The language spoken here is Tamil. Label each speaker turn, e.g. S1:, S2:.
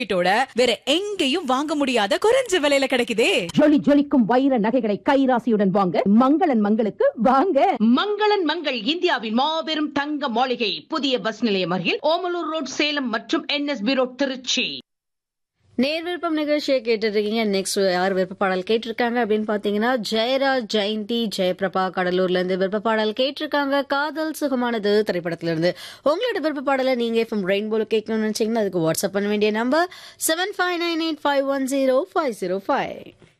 S1: வீட்டோட வேற எங்கேயும் வாங்க முடியாத குறைஞ்ச விலையில கிடைக்குதே
S2: ஜொலி ஜொலிக்கும் வைர நகைகளை கைராசியுடன் வாங்க மங்களன் மங்களுக்கு வாங்க
S3: மங்களன் மங்கள் இந்தியாவின் மாபெரும் தங்க மாளிகை புதிய பஸ் நிலையம் அருகில் ஓமலூர் ரோட் சேலம் மற்றும் என்எஸ்பி ரோட் திருச்சி
S4: நேர் விருப்பம் நிகழ்ச்சியை கேட்டுருக்கீங்க நெக்ஸ்ட் யார் விருப்ப பாடல் கேட்டிருக்காங்க அப்படின்னு பாத்தீங்கன்னா ஜெயராஜ் ஜெயந்தி ஜெயபிரபா கடலூர்ல இருந்து விருப்ப பாடல் கேட்டிருக்காங்க காதல் சுகமானது திரைப்படத்துல இருந்து உங்களோட விருப்ப பாடலை நீங்க எஃப்எம் ரெயின்போல கேட்கணும்னு நினைச்சீங்கன்னா அதுக்கு வாட்ஸ்அப் பண்ண வேண்டிய number seven five nine eight five one zero five zero five